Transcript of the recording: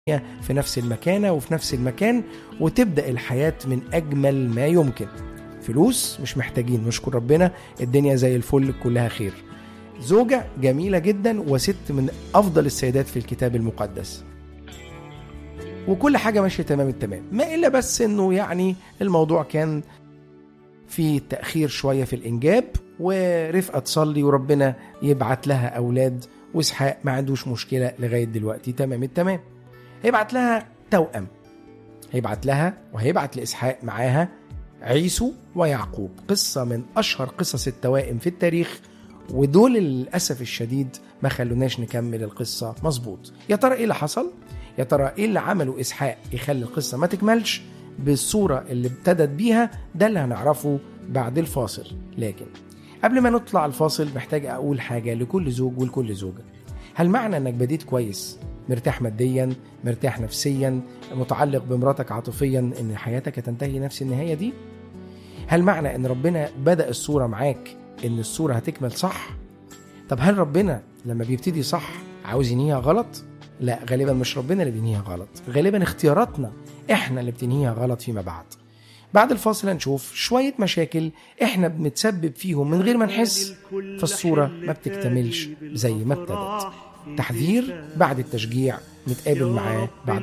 في نفس المكانة وفي نفس المكان وتبدأ الحياة من أجمل ما يمكن فلوس مش محتاجين نشكر ربنا الدنيا زي الفل كلها خير زوجة جميلة جدا وست من أفضل السيدات في الكتاب المقدس وكل حاجة ماشية تمام التمام ما إلا بس إنه يعني الموضوع كان في تأخير شوية في الإنجاب ورفقة تصلي وربنا يبعت لها أولاد وإسحاق ما عندوش مشكلة لغاية دلوقتي تمام التمام هيبعت لها توأم هيبعت لها وهيبعت لإسحاق معاها عيسو ويعقوب قصة من أشهر قصص التوائم في التاريخ ودول للأسف الشديد ما خلوناش نكمل القصة مظبوط يا ترى إيه اللي حصل؟ يا ترى إيه اللي عمله إسحاق يخلي القصة ما تكملش بالصورة اللي ابتدت بيها ده اللي هنعرفه بعد الفاصل لكن قبل ما نطلع الفاصل محتاج أقول حاجة لكل زوج ولكل زوجة هل معنى أنك بديت كويس مرتاح ماديا مرتاح نفسيا متعلق بمراتك عاطفيا ان حياتك هتنتهي نفس النهايه دي هل معنى ان ربنا بدا الصوره معاك ان الصوره هتكمل صح طب هل ربنا لما بيبتدي صح عاوز ينهيها غلط لا غالبا مش ربنا اللي بينهيها غلط غالبا اختياراتنا احنا اللي بتنهيها غلط فيما بعد بعد الفاصل هنشوف شوية مشاكل احنا بنتسبب فيهم من غير ما نحس فالصورة ما بتكتملش زي ما ابتدت تحذير بعد التشجيع نتقابل معاه بعد